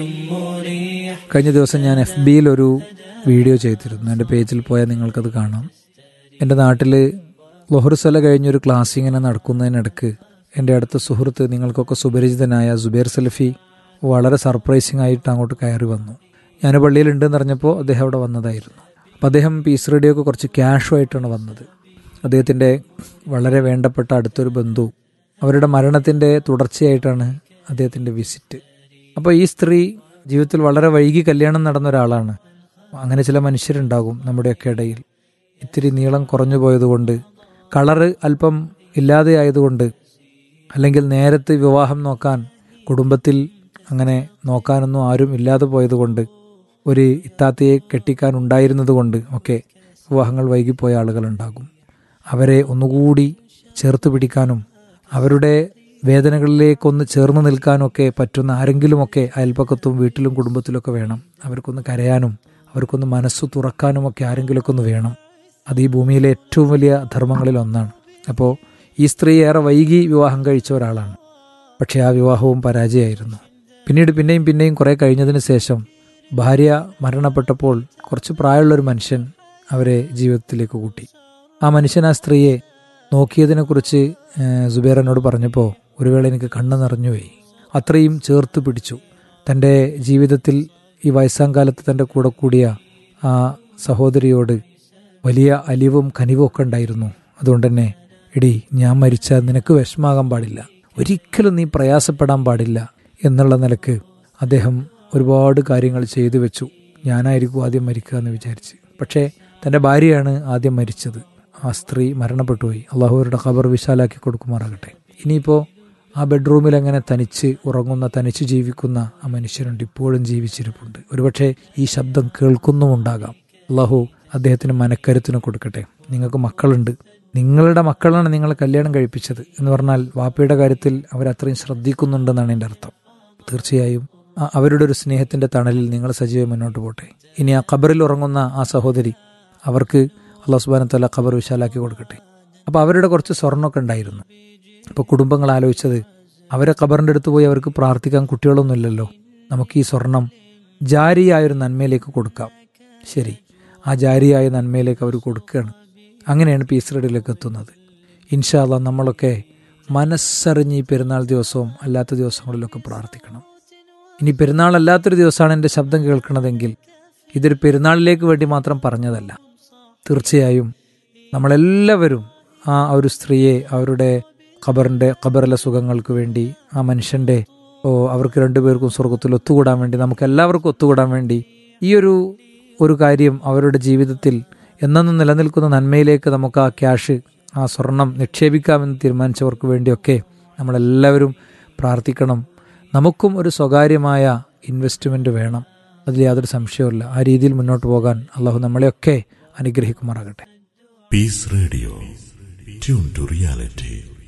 കഴിഞ്ഞ ദിവസം ഞാൻ എഫ് ബിയിൽ ഒരു വീഡിയോ ചെയ്തിരുന്നു എൻ്റെ പേജിൽ പോയാൽ നിങ്ങൾക്കത് കാണാം എൻ്റെ നാട്ടിൽ ലൊഹറുസല കഴിഞ്ഞൊരു ക്ലാസ് ഇങ്ങനെ നടക്കുന്നതിനിടക്ക് എൻ്റെ അടുത്ത സുഹൃത്ത് നിങ്ങൾക്കൊക്കെ സുപരിചിതനായ സുബൈർ സലഫി വളരെ സർപ്രൈസിംഗ് ആയിട്ട് അങ്ങോട്ട് കയറി വന്നു ഞാൻ പള്ളിയിലുണ്ടെന്ന് അറിഞ്ഞപ്പോൾ അദ്ദേഹം അവിടെ വന്നതായിരുന്നു അപ്പം അദ്ദേഹം പീസ് റേഡിയോക്ക് കുറച്ച് ക്യാഷുമായിട്ടാണ് വന്നത് അദ്ദേഹത്തിൻ്റെ വളരെ വേണ്ടപ്പെട്ട അടുത്തൊരു ബന്ധു അവരുടെ മരണത്തിൻ്റെ തുടർച്ചയായിട്ടാണ് അദ്ദേഹത്തിൻ്റെ വിസിറ്റ് അപ്പോൾ ഈ സ്ത്രീ ജീവിതത്തിൽ വളരെ വൈകി കല്യാണം നടന്ന ഒരാളാണ് അങ്ങനെ ചില മനുഷ്യരുണ്ടാകും നമ്മുടെയൊക്കെ ഇടയിൽ ഇത്തിരി നീളം കുറഞ്ഞു പോയതുകൊണ്ട് കളറ് അല്പം ഇല്ലാതെയായതുകൊണ്ട് അല്ലെങ്കിൽ നേരത്തെ വിവാഹം നോക്കാൻ കുടുംബത്തിൽ അങ്ങനെ നോക്കാനൊന്നും ആരും ഇല്ലാതെ പോയതുകൊണ്ട് ഒരു ഇത്താത്തയെ കെട്ടിക്കാൻ ഉണ്ടായിരുന്നത് കൊണ്ട് ഒക്കെ വിവാഹങ്ങൾ വൈകിപ്പോയ ആളുകളുണ്ടാകും അവരെ ഒന്നുകൂടി ചേർത്ത് പിടിക്കാനും അവരുടെ വേദനകളിലേക്കൊന്ന് ചേർന്ന് നിൽക്കാനൊക്കെ പറ്റുന്ന ആരെങ്കിലുമൊക്കെ അയൽപ്പക്കത്തും വീട്ടിലും കുടുംബത്തിലൊക്കെ വേണം അവർക്കൊന്ന് കരയാനും അവർക്കൊന്ന് മനസ്സ് തുറക്കാനുമൊക്കെ ആരെങ്കിലുമൊക്കെ ഒന്ന് വേണം അത് ഈ ഭൂമിയിലെ ഏറ്റവും വലിയ ധർമ്മങ്ങളിൽ ഒന്നാണ് അപ്പോൾ ഈ സ്ത്രീ ഏറെ വൈകി വിവാഹം കഴിച്ച ഒരാളാണ് പക്ഷേ ആ വിവാഹവും പരാജയമായിരുന്നു പിന്നീട് പിന്നെയും പിന്നെയും കുറേ കഴിഞ്ഞതിന് ശേഷം ഭാര്യ മരണപ്പെട്ടപ്പോൾ കുറച്ച് പ്രായമുള്ളൊരു മനുഷ്യൻ അവരെ ജീവിതത്തിലേക്ക് കൂട്ടി ആ മനുഷ്യൻ ആ സ്ത്രീയെ നോക്കിയതിനെക്കുറിച്ച് സുബേർ എന്നോട് പറഞ്ഞപ്പോൾ ഒരു വേള എനിക്ക് കണ്ണ് നിറഞ്ഞുപോയി അത്രയും ചേർത്ത് പിടിച്ചു തൻ്റെ ജീവിതത്തിൽ ഈ വയസ്സാം കാലത്ത് തൻ്റെ കൂടെ കൂടിയ ആ സഹോദരിയോട് വലിയ അലിവും കനിവും ഒക്കെ ഉണ്ടായിരുന്നു അതുകൊണ്ട് തന്നെ എടി ഞാൻ മരിച്ചാൽ നിനക്ക് വിഷമാകാൻ പാടില്ല ഒരിക്കലും നീ പ്രയാസപ്പെടാൻ പാടില്ല എന്നുള്ള നിലക്ക് അദ്ദേഹം ഒരുപാട് കാര്യങ്ങൾ ചെയ്തു വെച്ചു ഞാനായിരിക്കും ആദ്യം മരിക്കുക എന്ന് വിചാരിച്ച് പക്ഷേ തൻ്റെ ഭാര്യയാണ് ആദ്യം മരിച്ചത് ആ സ്ത്രീ മരണപ്പെട്ടുപോയി അള്ളാഹുവരുടെ ഖബർ വിശാലാക്കി കൊടുക്കുമാറാകട്ടെ ഇനിയിപ്പോൾ ആ ബെഡ്റൂമിൽ അങ്ങനെ തനിച്ച് ഉറങ്ങുന്ന തനിച്ച് ജീവിക്കുന്ന ആ മനുഷ്യരുണ്ട് ഇപ്പോഴും ജീവിച്ചിരിപ്പുണ്ട് ഒരുപക്ഷെ ഈ ശബ്ദം കേൾക്കുന്നുമുണ്ടാകാം അള്ളാഹു അദ്ദേഹത്തിന് മനക്കരുത്തിന് കൊടുക്കട്ടെ നിങ്ങൾക്ക് മക്കളുണ്ട് നിങ്ങളുടെ മക്കളാണ് നിങ്ങളെ കല്യാണം കഴിപ്പിച്ചത് എന്ന് പറഞ്ഞാൽ വാപ്പയുടെ കാര്യത്തിൽ അവരത്രയും ശ്രദ്ധിക്കുന്നുണ്ടെന്നാണ് എൻ്റെ അർത്ഥം തീർച്ചയായും അവരുടെ ഒരു സ്നേഹത്തിന്റെ തണലിൽ നിങ്ങൾ സജീവം മുന്നോട്ട് പോട്ടെ ഇനി ആ ഖബറിൽ ഉറങ്ങുന്ന ആ സഹോദരി അവർക്ക് അള്ളാഹു സുബാന തല ഖബർ വിശാലാക്കി കൊടുക്കട്ടെ അപ്പോൾ അവരുടെ കുറച്ച് സ്വർണ്ണമൊക്കെ ഉണ്ടായിരുന്നു ഇപ്പോൾ കുടുംബങ്ങൾ ആലോചിച്ചത് അവരെ ഖബറിൻ്റെ അടുത്ത് പോയി അവർക്ക് പ്രാർത്ഥിക്കാൻ കുട്ടികളൊന്നുമില്ലല്ലോ നമുക്ക് ഈ സ്വർണം ജാരിയായൊരു നന്മയിലേക്ക് കൊടുക്കാം ശരി ആ ജാരിയായ നന്മയിലേക്ക് അവർ കൊടുക്കുകയാണ് അങ്ങനെയാണ് പീസ് റെഡിയിലേക്ക് എത്തുന്നത് ഇൻഷാല്ല നമ്മളൊക്കെ മനസ്സറിഞ്ഞ് ഈ പെരുന്നാൾ ദിവസവും അല്ലാത്ത ദിവസങ്ങളിലൊക്കെ പ്രാർത്ഥിക്കണം ഇനി പെരുന്നാൾ അല്ലാത്തൊരു ദിവസമാണ് എൻ്റെ ശബ്ദം കേൾക്കുന്നതെങ്കിൽ ഇതൊരു പെരുന്നാളിലേക്ക് വേണ്ടി മാത്രം പറഞ്ഞതല്ല തീർച്ചയായും നമ്മളെല്ലാവരും ആ ഒരു സ്ത്രീയെ അവരുടെ ഖബറിൻ്റെ ഖബറിലെ സുഖങ്ങൾക്ക് വേണ്ടി ആ മനുഷ്യൻ്റെ ഓ അവർക്ക് രണ്ടുപേർക്കും സ്വർഗത്തിൽ ഒത്തുകൂടാൻ വേണ്ടി നമുക്ക് എല്ലാവർക്കും ഒത്തുകൂടാൻ വേണ്ടി ഈ ഒരു ഒരു കാര്യം അവരുടെ ജീവിതത്തിൽ എന്നെന്നും നിലനിൽക്കുന്ന നന്മയിലേക്ക് നമുക്ക് ആ ക്യാഷ് ആ സ്വർണം നിക്ഷേപിക്കാമെന്ന് തീരുമാനിച്ചവർക്ക് വേണ്ടിയൊക്കെ നമ്മളെല്ലാവരും പ്രാർത്ഥിക്കണം നമുക്കും ഒരു സ്വകാര്യമായ ഇൻവെസ്റ്റ്മെന്റ് വേണം അതിൽ യാതൊരു സംശയവുമില്ല ആ രീതിയിൽ മുന്നോട്ട് പോകാൻ അള്ളാഹു നമ്മളെയൊക്കെ അനുഗ്രഹിക്കുമാറാകട്ടെ peace radio tune to reality